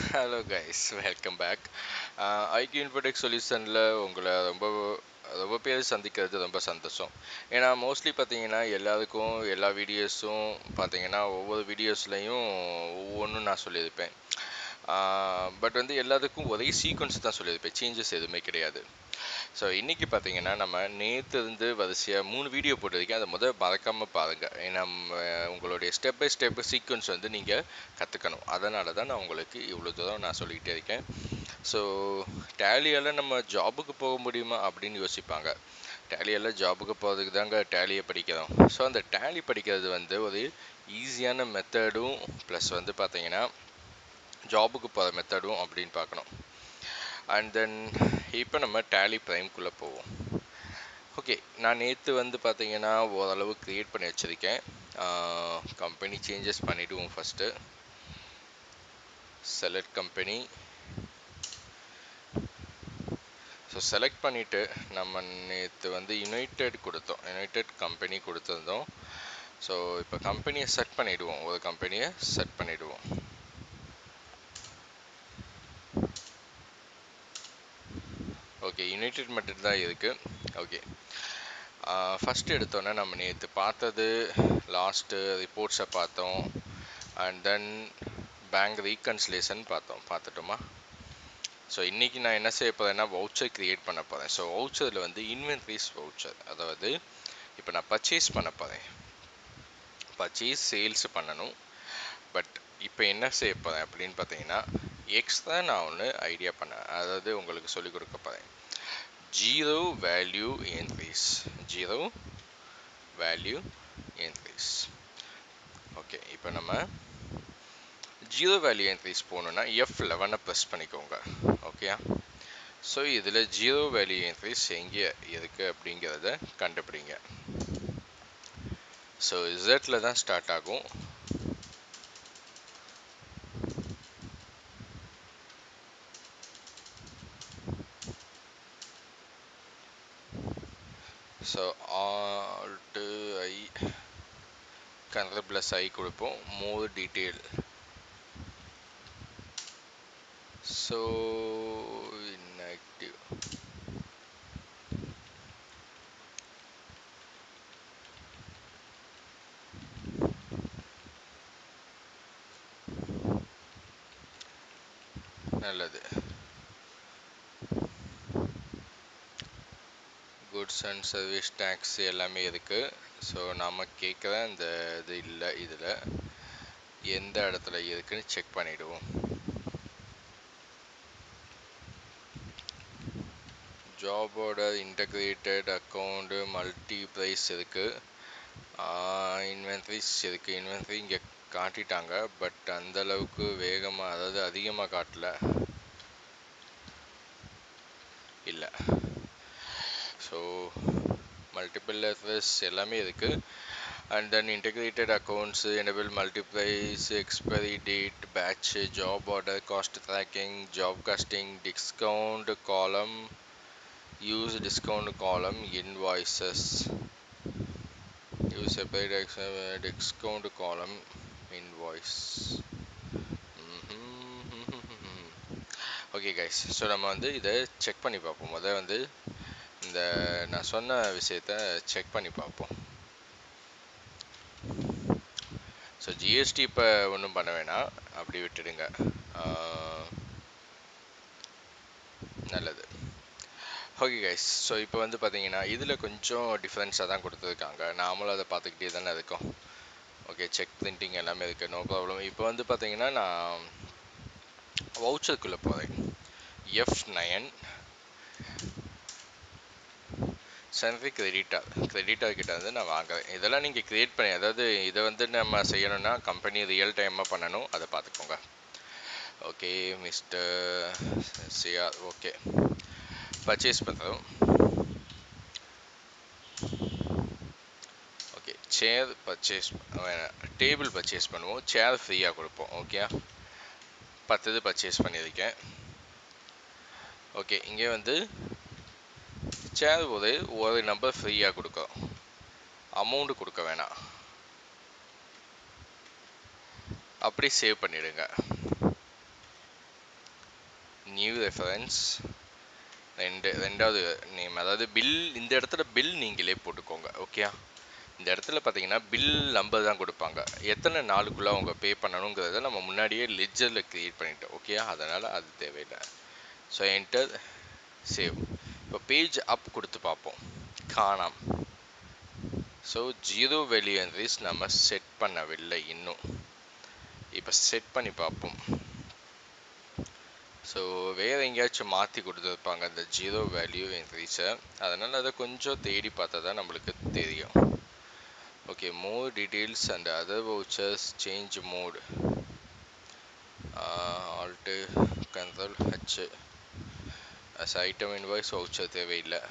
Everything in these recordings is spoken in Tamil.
hello guys welcome back IQ Infotech சொல்யூஷனில் உங்களை ரொம்ப ரொம்ப பேர் சந்திக்கிறது ரொம்ப சந்தோஷம் ஏன்னா மோஸ்ட்லி பார்த்தீங்கன்னா எல்லாருக்கும் எல்லா வீடியோஸும் பார்த்தீங்கன்னா ஒவ்வொரு வீடியோஸ்லையும் ஒவ்வொன்றும் நான் சொல்லியிருப்பேன் பட் வந்து எல்லாத்துக்கும் ஒரே சீக்வன்ஸ் தான் சொல்லியிருப்பேன் சேஞ்சஸ் எதுவுமே கிடையாது ஸோ இன்றைக்கி பார்த்தீங்கன்னா நம்ம நேற்று இருந்து வரிசையாக மூணு வீடியோ போட்டிருக்கேன் அதை முதல் மறக்காமல் பாருங்கள் ஏன்னா ம், உங்களுடைய ஸ்டெப் பை ஸ்டெப் சீக்வன்ஸ் வந்து நீங்கள் கற்றுக்கணும் அதனால தான் நான் உங்களுக்கு இவ்வளோ தூரம் நான் சொல்லிக்கிட்டே இருக்கேன் ஸோ டேலியால் நம்ம ஜாபுக்கு போக முடியுமா அப்படின்னு யோசிப்பாங்க டேலியால் ஜாபுக்கு போகிறதுக்கு தாங்க டேலியை படிக்கிறோம் ஸோ அந்த டேலி படிக்கிறது வந்து ஒரு ஈஸியான மெத்தடும் ப்ளஸ் வந்து பார்த்தீங்கன்னா ஜாபுக்கு போகிற மெத்தடும் அப்படின்னு பார்க்கணும் அண்ட் தென் இப்போ நம்ம டேலி ப்ரைம்குள்ளே போவோம் ஓகே நான் நேற்று வந்து பார்த்தீங்கன்னா ஓரளவு க்ரியேட் பண்ணி வச்சுருக்கேன் கம்பெனி சேஞ்சஸ் பண்ணிவிடுவோம் first select company so select பண்ணிவிட்டு நம்ம நேற்று வந்து யுனைடெட் கொடுத்தோம் யுனைடெட் கம்பெனி கொடுத்துருந்தோம் ஸோ இப்போ கம்பெனியை செட் பண்ணிவிடுவோம் ஒரு கம்பெனியை செட் பண்ணிவிடுவோம் ஓகே யுனைடெட் மட்டும் தான் இருக்குது ஓகே ஃபஸ்ட்டு எடுத்தோன்னே நம்ம நேற்று பார்த்தது லாஸ்ட்டு ரிப்போர்ட்ஸை பார்த்தோம் அண்ட் தென் பேங்க் ரீகன்சிலேஷன் பார்த்தோம் பார்த்துட்டோமா ஸோ இன்றைக்கி நான் என்ன செய்ய போகிறேன்னா வவுச்சர் க்ரியேட் பண்ண போகிறேன் ஸோ வவுச்சரில் வந்து இன்வென்ட்ரிஸ் வவுச்சர் அதாவது இப்போ நான் பர்ச்சேஸ் பண்ண போகிறேன் பர்ச்சேஸ் சேல்ஸ் பண்ணணும் பட் இப்போ என்ன செய்ய போகிறேன் அப்படின்னு பார்த்தீங்கன்னா எக்ஸ்ட்ரா நான் ஒன்று ஐடியா பண்ணேன் அதாவது உங்களுக்கு சொல்லிக் கொடுக்க போகிறேன் zero value entries zero value entries okay இப்போ நம்ம ஜீரோ வேல்யூ என்ட்ரிஸ் போகணுன்னா எஃப் லெவனை ப்ரெஸ் பண்ணிக்கோங்க ஓகேயா ஸோ இதில் ஜீரோ வேல்யூ என்ட்ரிஸ் எங்கே இருக்குது அப்படிங்கிறத கண்டுபிடிங்க ஸோ இசட்டில் தான் ஸ்டார்ட் ஆகும் ஸோ ஆல்ட்டு ஐ கனரா ப்ளஸ் ஐ கொடுப்போம் மோர் டீட்டெயில் ஸோ inactive நல்லது குட்ஸ் அண்ட் சர்வீஸ் டேக்ஸ் எல்லாமே இருக்குது ஸோ நாம் கேட்குற இந்த இது இல்லை இதில் எந்த இடத்துல இருக்குன்னு செக் பண்ணிவிடுவோம் ஜாபோட இன்டகிரேட்டட் அக்கௌண்ட்டு மல்டி ப்ரைஸ் இருக்குது இன்வென்ட்ரிஸ் இருக்குது இன்வென்ட்ரி இங்கே காட்டிட்டாங்க பட் அந்த அளவுக்கு வேகமாக அதாவது அதிகமாக காட்டல இல்லை ஸோ மல்டிபிள் அட்ரஸ் எல்லாமே இருக்குது and then integrated accounts enable multiplies expiry date batch job order cost tracking job costing discount column use discount column invoices use separate discount column invoice okay guys so நம்ம வந்து இதை செக் பண்ணி பார்ப்போம் முதல் வந்து இந்த நான் சொன்ன விஷயத்த செக் பண்ணி பார்ப்போம் ஸோ ஜிஎஸ்டி இப்போ ஒன்றும் பண்ண வேணாம் அப்படி விட்டுடுங்க ஆஹ், நல்லது ஓகே கைஸ் ஸோ இப்போ வந்து பார்த்தீங்கன்னா இதில் கொஞ்சம் டிஃப்ரென்ஸாக தான் கொடுத்துருக்காங்க நாமளும் அதை பார்த்துக்கிட்டே தானே இருக்கோம் ஓகே செக் பிரிண்டிங் எல்லாமே இருக்குது நோ ப்ராப்ளம் இப்போ வந்து பார்த்தீங்கன்னா நான் வவுச்சருக்குள்ளே போகிறேன் F nine sundry creditor creditor கிட்ட வந்து நான் வாங்குறேன் இதெல்லாம் நீங்கள் க்ரியேட் பண்ணி அதாவது இதை வந்து நம்ம செய்யணும்னா கம்பெனி ரியல் டைமாக பண்ணணும் அதை பார்த்துக்கோங்க okay mister CR okay purchase பண்ணுறோம் okay chair purchase table purchase பண்ணுவோம் சேர் ஃப்ரீயாக கொடுப்போம் ஓகே பத்து இது பர்ச்சேஸ் பண்ணியிருக்கேன் ஓகே இங்கே வந்து சேர் ஒரு ஒரு நம்பர் ஃப்ரீயாக கொடுக்கும் அமௌண்ட் கொடுக்க வேணாம் அப்படி சேவ் பண்ணிடுங்க நியூ ரெஃபரன்ஸ் ரெண்டு ரெண்டாவது நேம் அதாவது பில் இந்த இடத்துல பில் நீங்களே போட்டுக்கோங்க ஓகே இந்த இடத்துல பார்த்தீங்கன்னா பில் நம்பர் தான் கொடுப்பாங்க எத்தனை நாளுக்குள்ளே அவங்க பே பண்ணணுங்கிறத நம்ம முன்னாடியே லெஜரில் க்ரியேட் பண்ணிட்டோம் ஓகே அதனால் அது தேவையில்லை ஸோ என்டர் சேவ் இப்போ பேஜ் அப் கொடுத்து பார்ப்போம் காணாம் ஸோ ஜீரோ வேல்யூ என்ட்ரிஸ் நம்ம செட் பண்ணவில்லை இன்னும் இப்போ செட் பண்ணி பார்ப்போம் ஸோ வேறு எங்கேயாச்சும் மாற்றி கொடுத்துருப்பாங்க அந்த ஜீரோ வேல்யூ என்ட்ரிஸை அதனால் அதை கொஞ்சம் தேடி பார்த்தா தான் நம்மளுக்கு தெரியும் okay more details and other vouchers change mode alt control H as item invoice voucher தேவையில்லை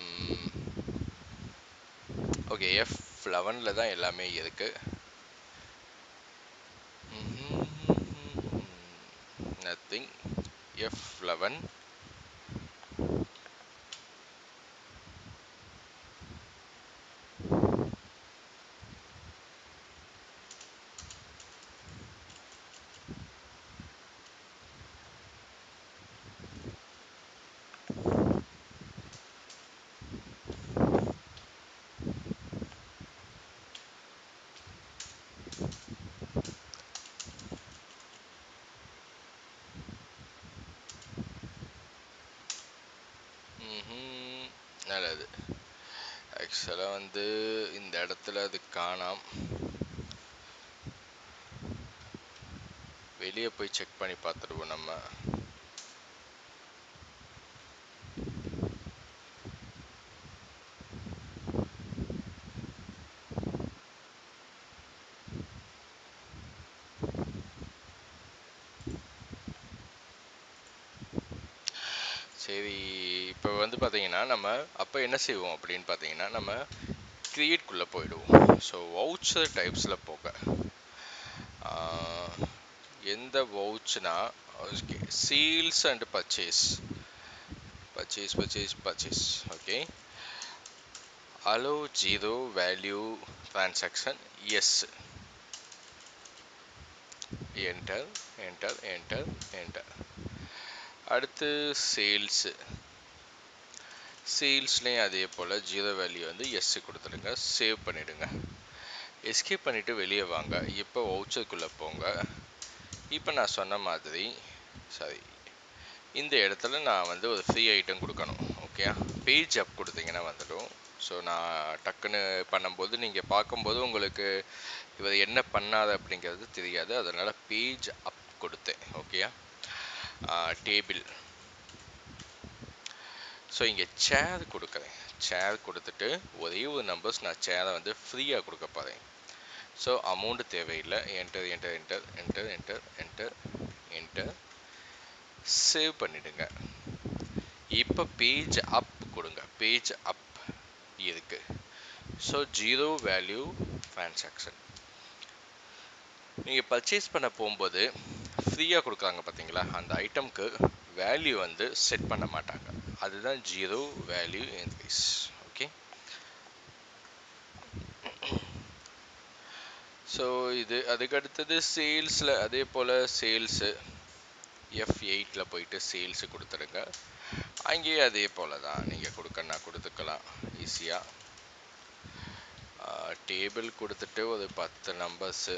ஓகே எஃப் லெவனில் தான் எல்லாமே இருக்குது நத்திங் எஃப் லெவன் நல்லது ஆக்சுவலாக வந்து இந்த இடத்துல அது காணாம் வெளியே போய் செக் பண்ணி பார்த்துருவோம் நம்ம சரி இப்போ வந்து பார்த்தீங்கன்னா நம்ம அப்போ என்ன செய்வோம் அப்படின்னு பார்த்தீங்கன்னா நம்ம க்ரியேட்குள்ளே போயிடுவோம் ஸோ வவுச்சர் டைப்ஸில் போக எந்த வவுச்னா okay sales and purchase purchase purchase purchase okay allow zero value transaction yes enter enter enter enter அடுத்து சேல்ஸு சேல்ஸ்லேயும் அதே போல் ஜீரோ வேல்யூ வந்து எஸ் கொடுத்துடுங்க சேவ் பண்ணிவிடுங்க எஸ்கேப் பண்ணிவிட்டு வெளியே வாங்க இப்போ வவுச்சருக்குள்ளே போங்க இப்போ நான் சொன்ன மாதிரி சாரி இந்த இடத்துல நான் வந்து ஒரு ஃப்ரீ ஐட்டம் கொடுக்கணும் ஓகே பேஜ் அப் கொடுத்தீங்கன்னா வந்துடும் ஸோ நான் டக்குன்னு பண்ணும்போது நீங்கள் பார்க்கும்போது உங்களுக்கு இவர் என்ன பண்ணாது அப்படிங்கிறது தெரியாது அதனால் பேஜ் அப் கொடுத்தேன் ஓகேயா டேபிள் ஸோ இங்கே சேர் கொடுக்குறேன் சேர் கொடுத்துட்டு ஒரே ஒரு நம்பர்ஸ் நான் சேரை வந்து ஃப்ரீயாக கொடுக்க போகிறேன் ஸோ அமௌண்ட் தேவையில்லை enter enter enter enter enter enter enter save பண்ணிடுங்க இப்போ பேஜ் அப் கொடுங்க பேஜ் அப் இருக்கு ஸோ ஜீரோ வேல்யூ டிரான்சாக்ஷன் நீங்கள் பர்ச்சேஸ் பண்ண போகும்போது ஃப்ரீயாக கொடுக்குறாங்க பார்த்தீங்களா அந்த ஐட்டம்க்கு வேல்யூ வந்து செட் பண்ண மாட்டாங்க அதுதான் zero value entries okay so இது அதுக்கு அடுத்தது சேல்ஸில் அதே போல் சேல்ஸு எஃப் எயிட்டில் போயிட்டு சேல்ஸு கொடுத்துருங்க அங்கேயே அதே போல் தான் நீங்கள் கொடுக்கணும்னா கொடுத்துக்கலாம் ஈஸியாக டேபிள் கொடுத்துட்டு ஒரு பத்து நம்பர்ஸு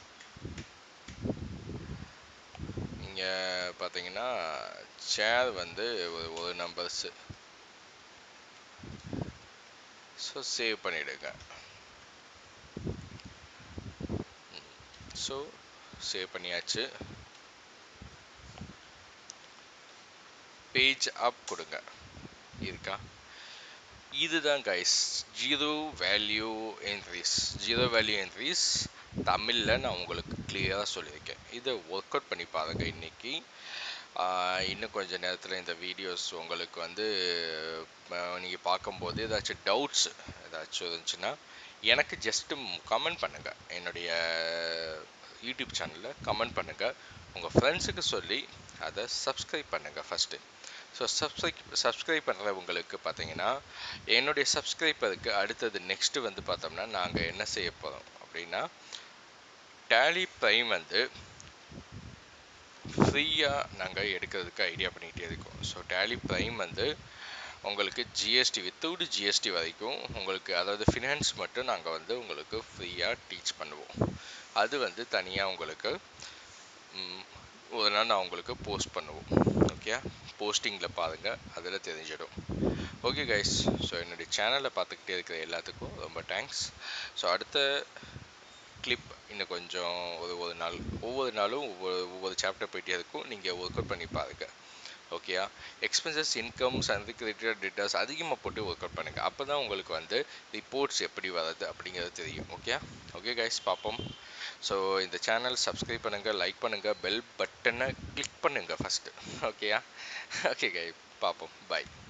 இங்கே பார்த்தீங்கன்னா சேர் வந்து ஒரு ஒரு நம்பர்ஸு ஸோ சேவ் பண்ணிவிடுங்க ஸோ சேவ் பண்ணியாச்சு பேஜ் அப் கொடுங்க இருக்கா இதுதான் guys zero value entries zero value entries தமிழில் நான் உங்களுக்கு கிளியராக சொல்லியிருக்கேன் இதை ஒர்க் அவுட் பண்ணி பாருங்கள் இன்றைக்கி இன்னும் கொஞ்சம் நேரத்தில் இந்த வீடியோஸ் உங்களுக்கு வந்து நீங்கள் பார்க்கும்போது ஏதாச்சும் டவுட்ஸ் ஏதாச்சும் இருந்துச்சுன்னா எனக்கு ஜஸ்ட்டு கமெண்ட் பண்ணுங்கள் என்னுடைய யூடியூப் சேனலில் கமெண்ட் பண்ணுங்கள் உங்கள் ஃப்ரெண்ட்ஸுக்கு சொல்லி அதை சப்ஸ்கிரைப் பண்ணுங்கள் ஃபஸ்ட்டு ஸோ சப்ஸ்கிரைப் சப்ஸ்கிரைப் பண்ணுறவங்களுக்கு பார்த்தீங்கன்னா என்னுடைய சப்ஸ்கிரைபருக்கு அடுத்தது நெக்ஸ்ட்டு வந்து பார்த்தோம்னா நாங்கள் என்ன செய்ய போகிறோம் அப்படின்னா டேலி ப்ரைம் வந்து ஃப்ரீயாக நாங்கள் எடுக்கிறதுக்கு ஐடியா பண்ணிகிட்டே இருக்கோம் ஸோ டேலி ப்ரைம் வந்து உங்களுக்கு ஜிஎஸ்டி வித்தவுட் ஜிஎஸ்டி வரைக்கும் உங்களுக்கு அதாவது ஃபினான்ஸ் மட்டும் நாங்கள் வந்து உங்களுக்கு ஃப்ரீயாக டீச் பண்ணுவோம் அது வந்து தனியாக உங்களுக்கு ம், ஒரு நாள் நான் உங்களுக்கு போஸ்ட் பண்ணுவோம் ஓகே போஸ்டிங்கில் பாருங்கள் அதில் தெரிஞ்சிடும் ஓகே கைஸ் ஸோ என்னுடைய சேனலை பார்த்துக்கிட்டே இருக்கிற எல்லாத்துக்கும் ரொம்ப தேங்க்ஸ் ஸோ அடுத்த கிளிப் இன்னும் கொஞ்சம் ஒரு ஒரு நாள் ஒவ்வொரு நாளும் ஒவ்வொரு ஒவ்வொரு சாப்டர் போயிட்டே இருக்கும் நீங்கள் ஒர்க் அவுட் பண்ணி பாருங்க ஓகேயா எக்ஸ்பென்சஸ் இன்கம்ஸ் அதுக்கு ரிலேட்டட் டேட்டாஸ் அதிகமாக போட்டு ஒர்க் அவுட் பண்ணுங்கள் அப்போ தான் உங்களுக்கு வந்து ரிப்போர்ட்ஸ் எப்படி வருது அப்படிங்கிறது தெரியும் ஓகே ஓகே கைஸ் பார்ப்போம் ஸோ இந்த சேனல் சப்ஸ்கிரைப் பண்ணுங்கள் லைக் பண்ணுங்கள் பெல் பட்டனை கிளிக் பண்ணுங்கள் ஃபஸ்ட்டு ஓகேயா ஓகே கை பார்ப்போம் பாய்